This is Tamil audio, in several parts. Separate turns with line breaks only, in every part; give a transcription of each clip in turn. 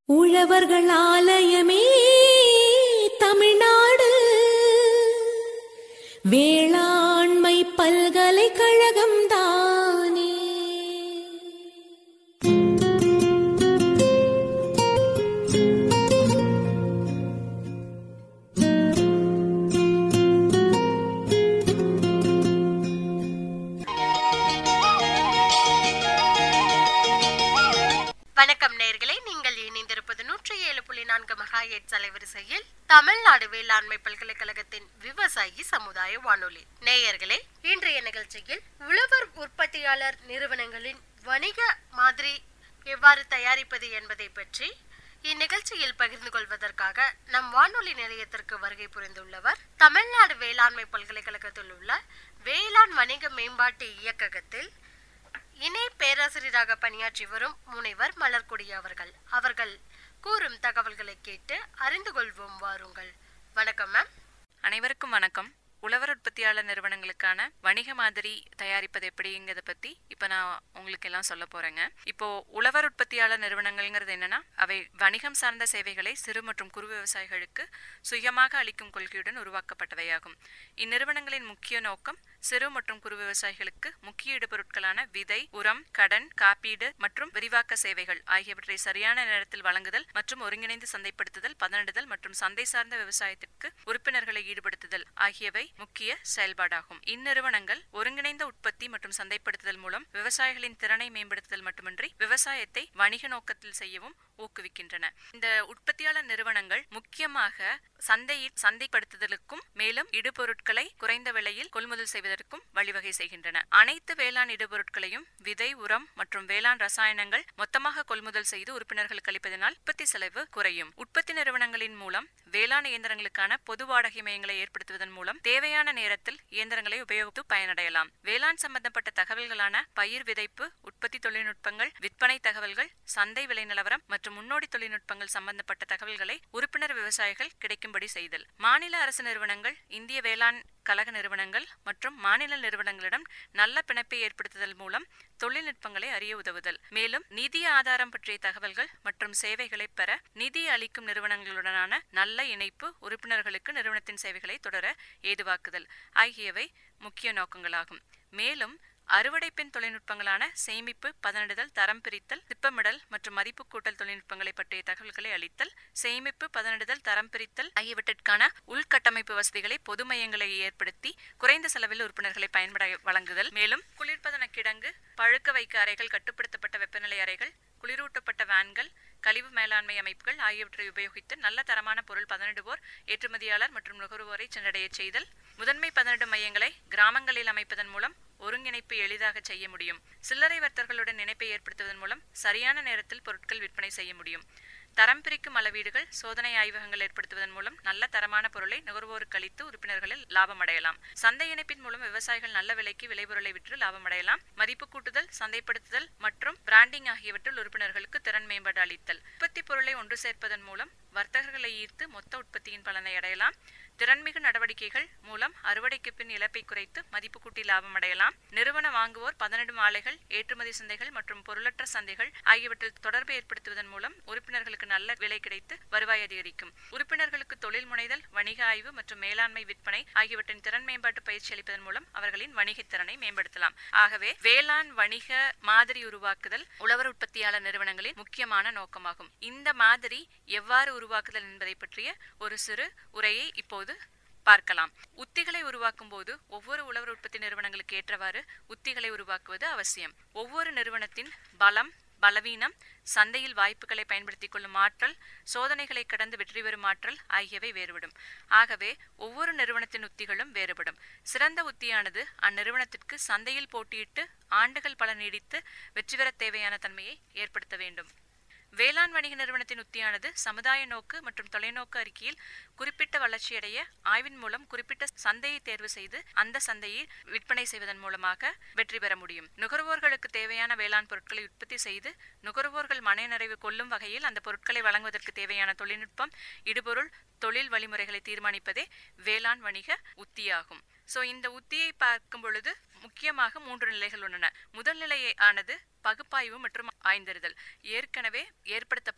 உழவர்கள் ஆலயமே தமிழ்நாடு வேளாண்மை பல்கலைக்கழகம் தானே
வணக்கம் நேயர்களே நீங்கள் இணைந்திருப்பது நூற்றி ஏழு புள்ளி நான்கு மெகாஹெட்ஸ் அலைவரிசையில் தமிழ்நாடு வேளாண்மை பல்கலைக்கழகத்தின் விவசாயி சமுதாய வானொலி நேயர்களே இன்றைய நிகழ்ச்சியில் உழவர் உற்பத்தியாளர் நிறுவனங்களின் வணிக மாதிரி எவ்வாறு தயாரிப்பது என்பதை பற்றி இந்நிகழ்ச்சியில் பகிர்ந்து கொள்வதற்காக நம் வானொலி நிலையத்திற்கு வருகை புரிந்துள்ளவர் தமிழ்நாடு வேளாண்மை பல்கலைக்கழகத்தில் உள்ள வேளாண் வணிக மேம்பாட்டு இயக்ககத்தில் இணை பேராசிரியராக பணியாற்றி வரும் முனைவர் மலர்கொடி அவர்கள் அவர்கள் கூறும் தகவல்களை கேட்டு அறிந்து கொள்வோம் வாருங்கள் வணக்கம் மேம்
அனைவருக்கும் வணக்கம் உழவர் உற்பத்தியாளர் நிறுவனங்களுக்கான வணிக மாதிரி தயாரிப்பது எப்படிங்கிறத பத்தி இப்ப நான் உங்களுக்கு எல்லாம் சொல்ல போறேங்க இப்போ உழவர் உற்பத்தியாளர் நிறுவனங்கள்ங்கிறது என்னன்னா அவை வணிகம் சார்ந்த சேவைகளை சிறு மற்றும் குறு விவசாயிகளுக்கு சுயமாக அளிக்கும் கொள்கையுடன் உருவாக்கப்பட்டவையாகும் இந்நிறுவனங்களின் முக்கிய நோக்கம் சிறு மற்றும் குறு விவசாயிகளுக்கு முக்கிய இடுபொருட்களான விதை உரம் கடன் காப்பீடு மற்றும் விரிவாக்க சேவைகள் ஆகியவற்றை சரியான நேரத்தில் வழங்குதல் மற்றும் ஒருங்கிணைந்து சந்தைப்படுத்துதல் பதனிடுதல் மற்றும் சந்தை சார்ந்த விவசாயத்திற்கு உறுப்பினர்களை ஈடுபடுத்துதல் ஆகியவை முக்கிய செயல்பாடாகும் இந்நிறுவனங்கள் ஒருங்கிணைந்த உற்பத்தி மற்றும் சந்தைப்படுத்துதல் மூலம் விவசாயிகளின் திறனை மேம்படுத்துதல் மட்டுமின்றி விவசாயத்தை வணிக நோக்கத்தில் செய்யவும் ஊக்குவிக்கின்றன இந்த உற்பத்தியாளர் நிறுவனங்கள் முக்கியமாக சந்தையில் சந்தைப்படுத்துதலுக்கும் மேலும் இடுபொருட்களை குறைந்த விலையில் கொள்முதல் செய்வதற்கும் வழிவகை செய்கின்றன அனைத்து வேளாண் இடுபொருட்களையும் விதை உரம் மற்றும் வேளாண் ரசாயனங்கள் மொத்தமாக கொள்முதல் செய்து உறுப்பினர்களுக்கு அளிப்பதனால் உற்பத்தி செலவு குறையும் உற்பத்தி நிறுவனங்களின் மூலம் வேளாண் இயந்திரங்களுக்கான பொது வாடகை மையங்களை ஏற்படுத்துவதன் மூலம் தேவையான நேரத்தில் இயந்திரங்களை உபயோகித்து பயனடையலாம் வேளாண் சம்பந்தப்பட்ட தகவல்களான பயிர் விதைப்பு உற்பத்தி தொழில்நுட்பங்கள் விற்பனை தகவல்கள் சந்தை விலை நிலவரம் மற்றும் முன்னோடி தொழில்நுட்பங்கள் சம்பந்தப்பட்ட தகவல்களை உறுப்பினர் விவசாயிகள் கிடைக்கும்படி செய்தல் மாநில அரசு நிறுவனங்கள் இந்திய வேளாண் கழக நிறுவனங்கள் மற்றும் மாநில நிறுவனங்களிடம் நல்ல பிணைப்பை ஏற்படுத்துதல் மூலம் தொழில்நுட்பங்களை அறிய உதவுதல் மேலும் நிதி ஆதாரம் பற்றிய தகவல்கள் மற்றும் சேவைகளை பெற நிதி அளிக்கும் நிறுவனங்களுடனான நல்ல இணைப்பு உறுப்பினர்களுக்கு நிறுவனத்தின் சேவைகளை தொடர ஏதுவாக்குதல் ஆகியவை முக்கிய நோக்கங்களாகும் மேலும் அறுவடை பின் தொழில்நுட்பங்களான சேமிப்பு பதனிடுதல் தரம் பிரித்தல் திப்பமிடல் மற்றும் மதிப்பு கூட்டல் தொழில்நுட்பங்களை பற்றிய தகவல்களை அளித்தல் சேமிப்பு பதனிடுதல் தரம் பிரித்தல் ஆகியவற்றிற்கான உள்கட்டமைப்பு வசதிகளை பொது மையங்களை ஏற்படுத்தி குறைந்த செலவில் உறுப்பினர்களை பயன்பட வழங்குதல் மேலும் குளிர்பதன கிடங்கு பழுக்க வைக்க அறைகள் கட்டுப்படுத்தப்பட்ட வெப்பநிலை அறைகள் குளிரூட்டப்பட்ட வேன்கள் கழிவு மேலாண்மை அமைப்புகள் ஆகியவற்றை உபயோகித்து நல்ல தரமான பொருள் பதனிடுவோர் ஏற்றுமதியாளர் மற்றும் நுகர்வோரை சென்றடைய செய்தல் முதன்மை பதனிடும் மையங்களை கிராமங்களில் அமைப்பதன் மூலம் ஒருங்கிணைப்பு எளிதாக செய்ய முடியும் சில்லறை வர்த்தகர்களுடன் இணைப்பை ஏற்படுத்துவதன் மூலம் சரியான நேரத்தில் பொருட்கள் விற்பனை செய்ய முடியும் தரம் பிரிக்கும் அளவீடுகள் சோதனை ஆய்வகங்கள் ஏற்படுத்துவதன் மூலம் நல்ல தரமான பொருளை நுகர்வோருக்கு அளித்து உறுப்பினர்களில் லாபம் அடையலாம் சந்தை இணைப்பின் மூலம் விவசாயிகள் நல்ல விலைக்கு விளைபொருளை விற்று லாபம் அடையலாம் மதிப்பு கூட்டுதல் சந்தைப்படுத்துதல் மற்றும் பிராண்டிங் ஆகியவற்றில் உறுப்பினர்களுக்கு திறன் மேம்பாடு அளித்தல் உற்பத்தி பொருளை ஒன்று சேர்ப்பதன் மூலம் வர்த்தகர்களை ஈர்த்து மொத்த உற்பத்தியின் பலனை அடையலாம் திறன்மிகு நடவடிக்கைகள் மூலம் அறுவடைக்கு பின் இழப்பை குறைத்து மதிப்பு கூட்டி லாபம் அடையலாம் நிறுவன வாங்குவோர் பதனிடும் ஆலைகள் ஏற்றுமதி சந்தைகள் மற்றும் பொருளற்ற சந்தைகள் ஆகியவற்றில் தொடர்பு ஏற்படுத்துவதன் மூலம் உறுப்பினர்களுக்கு நல்ல விலை கிடைத்து வருவாய் அதிகரிக்கும் உறுப்பினர்களுக்கு தொழில் முனைதல் வணிக ஆய்வு மற்றும் மேலாண்மை விற்பனை ஆகியவற்றின் திறன் மேம்பாட்டு பயிற்சி அளிப்பதன் மூலம் அவர்களின் வணிகத் திறனை மேம்படுத்தலாம் ஆகவே வேளாண் வணிக மாதிரி உருவாக்குதல் உழவர் உற்பத்தியாளர் நிறுவனங்களின் முக்கியமான நோக்கமாகும் இந்த மாதிரி எவ்வாறு உருவாக்குதல் என்பதை பற்றிய ஒரு சிறு உரையை இப்போது பார்க்கலாம் உத்திகளை உருவாக்கும் போது ஒவ்வொரு உழவர் உற்பத்தி நிறுவனங்களுக்கு ஏற்றவாறு உத்திகளை உருவாக்குவது அவசியம் ஒவ்வொரு நிறுவனத்தின் பலம் பலவீனம் சந்தையில் வாய்ப்புகளை பயன்படுத்திக் கொள்ளும் ஆற்றல் சோதனைகளை கடந்து வெற்றி பெறும் ஆற்றல் ஆகியவை வேறுபடும் ஆகவே ஒவ்வொரு நிறுவனத்தின் உத்திகளும் வேறுபடும் சிறந்த உத்தியானது அந்நிறுவனத்திற்கு சந்தையில் போட்டியிட்டு ஆண்டுகள் பல நீடித்து வெற்றி பெற தேவையான தன்மையை ஏற்படுத்த வேண்டும் வேளாண் வணிக நிறுவனத்தின் உத்தியானது சமுதாய நோக்கு மற்றும் தொலைநோக்கு அறிக்கையில் குறிப்பிட்ட வளர்ச்சியடைய ஆய்வின் மூலம் குறிப்பிட்ட சந்தையை தேர்வு செய்து அந்த சந்தையை விற்பனை செய்வதன் மூலமாக வெற்றி பெற முடியும் நுகர்வோர்களுக்கு தேவையான வேளாண் பொருட்களை உற்பத்தி செய்து நுகர்வோர்கள் மனநிறைவு கொள்ளும் வகையில் அந்த பொருட்களை வழங்குவதற்கு தேவையான தொழில்நுட்பம் இடுபொருள் தொழில் வழிமுறைகளை தீர்மானிப்பதே வேளாண் வணிக உத்தியாகும் சோ இந்த உத்தியை பார்க்கும் பொழுது முக்கியமாக மூன்று நிலைகள் உள்ளன முதல் நிலை ஆனது பகுப்பாய்வு மற்றும் ஆய்ந்தறிதல் ஏற்கனவே ஏற்படுத்தப்பட்ட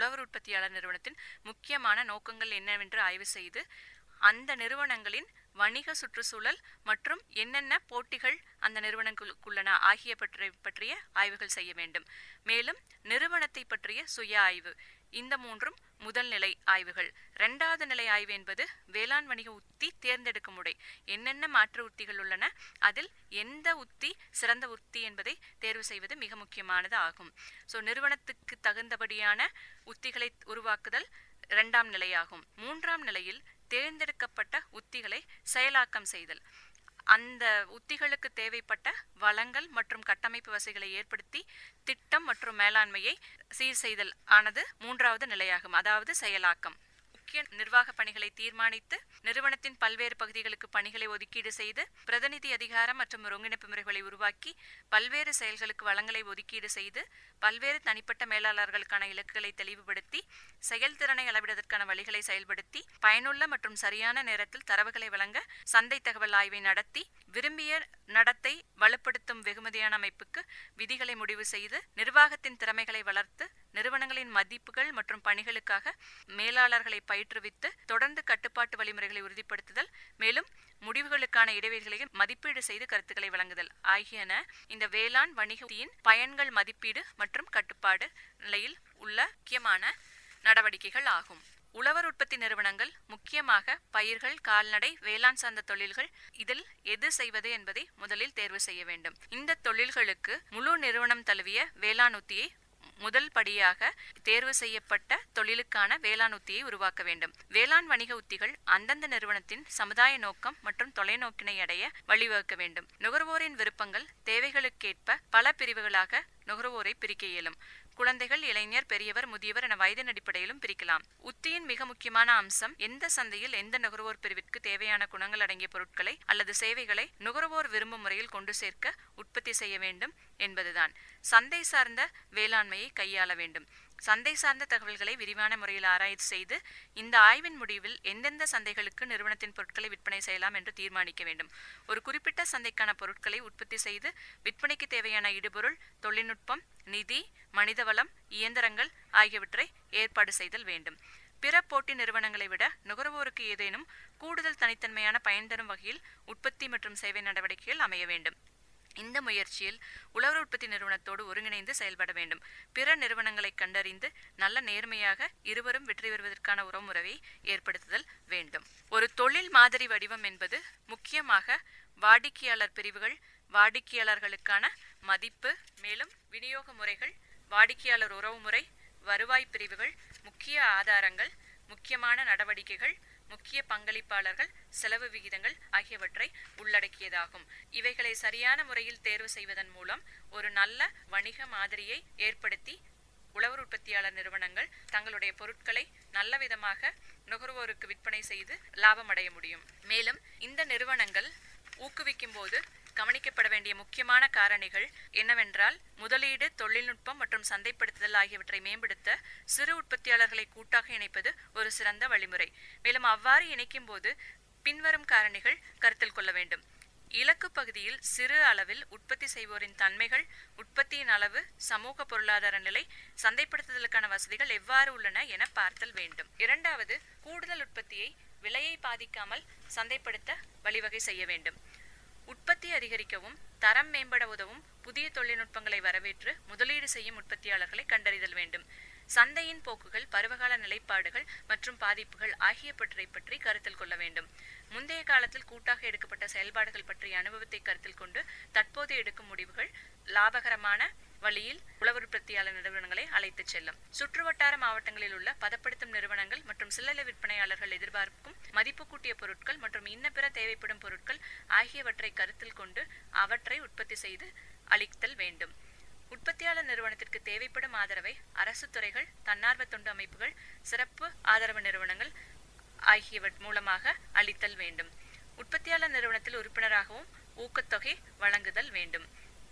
உழவர் உற்பத்தியாளர் நிறுவனத்தின் முக்கியமான நோக்கங்கள் என்னவென்று ஆய்வு செய்து அந்த நிறுவனங்களின் வணிக சுற்றுச்சூழல் மற்றும் என்னென்ன போட்டிகள் அந்த நிறுவனங்களுக்குள்ளன ஆகிய பற்றி பற்றிய ஆய்வுகள் செய்ய வேண்டும் மேலும் நிறுவனத்தை பற்றிய சுய ஆய்வு இந்த மூன்றும் முதல் நிலை ஆய்வுகள் இரண்டாவது நிலை ஆய்வு என்பது வேளாண் வணிக உத்தி தேர்ந்தெடுக்கும் முறை என்னென்ன மாற்று உத்திகள் உள்ளன அதில் எந்த உத்தி சிறந்த உத்தி என்பதை தேர்வு செய்வது மிக முக்கியமானது ஆகும் ஸோ நிறுவனத்துக்கு தகுந்தபடியான உத்திகளை உருவாக்குதல் இரண்டாம் நிலையாகும் மூன்றாம் நிலையில் தேர்ந்தெடுக்கப்பட்ட உத்திகளை செயலாக்கம் செய்தல் அந்த உத்திகளுக்கு தேவைப்பட்ட வளங்கள் மற்றும் கட்டமைப்பு வசதிகளை ஏற்படுத்தி திட்டம் மற்றும் மேலாண்மையை சீர் செய்தல் ஆனது மூன்றாவது நிலையாகும் அதாவது செயலாக்கம் முக்கிய நிர்வாக பணிகளை தீர்மானித்து நிறுவனத்தின் பல்வேறு பகுதிகளுக்கு பணிகளை ஒதுக்கீடு செய்து பிரதிநிதி அதிகாரம் மற்றும் ஒருங்கிணைப்பு முறைகளை உருவாக்கி பல்வேறு செயல்களுக்கு வளங்களை ஒதுக்கீடு செய்து பல்வேறு தனிப்பட்ட மேலாளர்களுக்கான இலக்குகளை தெளிவுபடுத்தி செயல்திறனை அளவிடுவதற்கான வழிகளை செயல்படுத்தி பயனுள்ள மற்றும் சரியான நேரத்தில் தரவுகளை வழங்க சந்தை தகவல் ஆய்வை நடத்தி விரும்பிய நடத்தை வலுப்படுத்தும் வெகுமதியான அமைப்புக்கு விதிகளை முடிவு செய்து நிர்வாகத்தின் திறமைகளை வளர்த்து நிறுவனங்களின் மதிப்புகள் மற்றும் பணிகளுக்காக மேலாளர்களை பயிற்றுவித்து தொடர்ந்து கட்டுப்பாட்டு வழிமுறைகளை உறுதிப்படுத்துதல் மேலும் முடிவுகளுக்கான இடைவெளிகளையும் மதிப்பீடு செய்து கருத்துக்களை வழங்குதல் ஆகியன இந்த வேளாண் வணிகத்தின் பயன்கள் மதிப்பீடு மற்றும் கட்டுப்பாடு நிலையில் உள்ள முக்கியமான நடவடிக்கைகள் ஆகும் உழவர் உற்பத்தி நிறுவனங்கள் முக்கியமாக பயிர்கள் கால்நடை வேளாண் சார்ந்த தொழில்கள் இதில் எது செய்வது என்பதை முதலில் தேர்வு செய்ய வேண்டும் இந்த தொழில்களுக்கு முழு நிறுவனம் தழுவிய வேளாண் உத்தியை முதல் படியாக தேர்வு செய்யப்பட்ட தொழிலுக்கான வேளாண் உத்தியை உருவாக்க வேண்டும் வேளாண் வணிக உத்திகள் அந்தந்த நிறுவனத்தின் சமுதாய நோக்கம் மற்றும் தொலைநோக்கினை அடைய வழிவகுக்க வேண்டும் நுகர்வோரின் விருப்பங்கள் தேவைகளுக்கேற்ப பல பிரிவுகளாக நுகர்வோரை பிரிக்க இயலும் குழந்தைகள் இளைஞர் பெரியவர் முதியவர் என வயதின் அடிப்படையிலும் பிரிக்கலாம் உத்தியின் மிக முக்கியமான அம்சம் எந்த சந்தையில் எந்த நுகர்வோர் பிரிவிற்கு தேவையான குணங்கள் அடங்கிய பொருட்களை அல்லது சேவைகளை நுகர்வோர் விரும்பும் முறையில் கொண்டு சேர்க்க உற்பத்தி செய்ய வேண்டும் என்பதுதான் சந்தை சார்ந்த வேளாண்மையை கையாள வேண்டும் சந்தை சார்ந்த தகவல்களை விரிவான முறையில் ஆராய்ச்சி செய்து இந்த ஆய்வின் முடிவில் எந்தெந்த சந்தைகளுக்கு நிறுவனத்தின் பொருட்களை விற்பனை செய்யலாம் என்று தீர்மானிக்க வேண்டும் ஒரு குறிப்பிட்ட சந்தைக்கான பொருட்களை உற்பத்தி செய்து விற்பனைக்கு தேவையான இடுபொருள் தொழில்நுட்பம் நிதி மனிதவளம் இயந்திரங்கள் ஆகியவற்றை ஏற்பாடு செய்தல் வேண்டும் பிற போட்டி நிறுவனங்களை விட நுகர்வோருக்கு ஏதேனும் கூடுதல் தனித்தன்மையான பயன் தரும் வகையில் உற்பத்தி மற்றும் சேவை நடவடிக்கைகள் அமைய வேண்டும் இந்த முயற்சியில் உழவர் உற்பத்தி நிறுவனத்தோடு ஒருங்கிணைந்து செயல்பட வேண்டும் பிற நிறுவனங்களை கண்டறிந்து நல்ல நேர்மையாக இருவரும் வெற்றி பெறுவதற்கான உறவுமுறையை ஏற்படுத்துதல் வேண்டும் ஒரு தொழில் மாதிரி வடிவம் என்பது முக்கியமாக வாடிக்கையாளர் பிரிவுகள் வாடிக்கையாளர்களுக்கான மதிப்பு மேலும் விநியோக முறைகள் வாடிக்கையாளர் உறவுமுறை வருவாய் பிரிவுகள் முக்கிய ஆதாரங்கள் முக்கியமான நடவடிக்கைகள் முக்கிய பங்களிப்பாளர்கள் செலவு விகிதங்கள் ஆகியவற்றை உள்ளடக்கியதாகும் இவைகளை சரியான முறையில் தேர்வு செய்வதன் மூலம் ஒரு நல்ல வணிக மாதிரியை ஏற்படுத்தி உழவர் உற்பத்தியாளர் நிறுவனங்கள் தங்களுடைய பொருட்களை நல்ல விதமாக நுகர்வோருக்கு விற்பனை செய்து லாபம் அடைய முடியும் மேலும் இந்த நிறுவனங்கள் ஊக்குவிக்கும் போது கவனிக்கப்பட வேண்டிய முக்கியமான காரணிகள் என்னவென்றால் முதலீடு தொழில்நுட்பம் மற்றும் சந்தைப்படுத்துதல் ஆகியவற்றை மேம்படுத்த சிறு உற்பத்தியாளர்களை கூட்டாக இணைப்பது ஒரு சிறந்த வழிமுறை மேலும் அவ்வாறு இணைக்கும் போது பின்வரும் காரணிகள் கருத்தில் கொள்ள வேண்டும் இலக்கு பகுதியில் சிறு அளவில் உற்பத்தி செய்வோரின் தன்மைகள் உற்பத்தியின் அளவு சமூக பொருளாதார நிலை சந்தைப்படுத்துதலுக்கான வசதிகள் எவ்வாறு உள்ளன என பார்த்தல் வேண்டும் இரண்டாவது கூடுதல் உற்பத்தியை விலையை பாதிக்காமல் சந்தைப்படுத்த வழிவகை செய்ய வேண்டும் உற்பத்தி அதிகரிக்கவும் தரம் மேம்பட உதவும் புதிய தொழில்நுட்பங்களை வரவேற்று முதலீடு செய்யும் உற்பத்தியாளர்களை கண்டறிதல் வேண்டும் சந்தையின் போக்குகள் பருவகால நிலைப்பாடுகள் மற்றும் பாதிப்புகள் ஆகியவற்றை பற்றி கருத்தில் கொள்ள வேண்டும் முந்தைய காலத்தில் கூட்டாக எடுக்கப்பட்ட செயல்பாடுகள் பற்றிய அனுபவத்தை கருத்தில் கொண்டு தற்போது எடுக்கும் முடிவுகள் லாபகரமான வழியில் உழவர் உற்பத்தியாளர் நிறுவனங்களை அழைத்துச் செல்லும் சுற்றுவட்டார மாவட்டங்களில் உள்ள பதப்படுத்தும் நிறுவனங்கள் மற்றும் சில்லறை விற்பனையாளர்கள் எதிர்பார்க்கும் மதிப்பு கூட்டிய பொருட்கள் மற்றும் இன்ன பிற தேவைப்படும் பொருட்கள் ஆகியவற்றை கருத்தில் கொண்டு அவற்றை உற்பத்தி செய்து அளித்தல் வேண்டும் உற்பத்தியாளர் நிறுவனத்திற்கு தேவைப்படும் ஆதரவை அரசு துறைகள் தன்னார்வ தொண்டு அமைப்புகள் சிறப்பு ஆதரவு நிறுவனங்கள் ஆகியவற் மூலமாக அளித்தல் வேண்டும் உற்பத்தியாளர் நிறுவனத்தில் உறுப்பினராகவும் ஊக்கத்தொகை வழங்குதல் வேண்டும்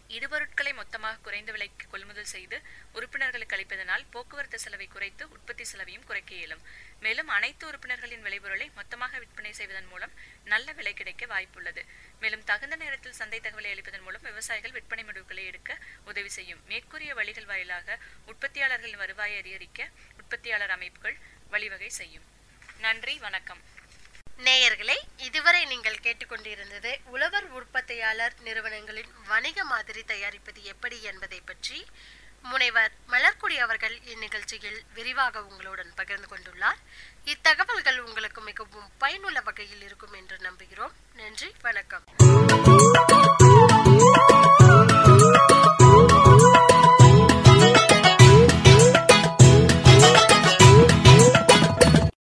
இடுபொருட்களை மொத்தமாக குறைந்த விலைக்கு கொள்முதல் செய்து உறுப்பினர்களுக்கு அளிப்பதனால் போக்குவரத்து செலவை குறைத்து உற்பத்தி செலவையும் குறைக்க இயலும் மேலும் அனைத்து உறுப்பினர்களின் விளைபொருளை மொத்தமாக விற்பனை செய்வதன் மூலம் நல்ல விலை கிடைக்க வாய்ப்புள்ளது மேலும் தகுந்த நேரத்தில் சந்தை தகவலை அளிப்பதன் மூலம் விவசாயிகள் விற்பனை முடிவுகளை எடுக்க உதவி செய்யும் மேற்கூறிய வழிகள் வாயிலாக உற்பத்தியாளர்களின் வருவாயை அதிகரிக்க உற்பத்தியாளர் அமைப்புகள் வழிவகை செய்யும் நன்றி வணக்கம்
நேயர்களே இதுவரை நீங்கள் கேட்டுக்கொண்டிருந்தது உழவர் உற்பத்தியாளர் நிறுவனங்களின் வணிக மாதிரி தயாரிப்பது எப்படி என்பதை பற்றி முனைவர் மலர்குடி அவர்கள் இந்நிகழ்ச்சியில் விரிவாக உங்களுடன் பகிர்ந்து கொண்டுள்ளார் இத்தகவல்கள் உங்களுக்கு மிகவும் பயனுள்ள வகையில் இருக்கும் என்று நம்புகிறோம் நன்றி வணக்கம்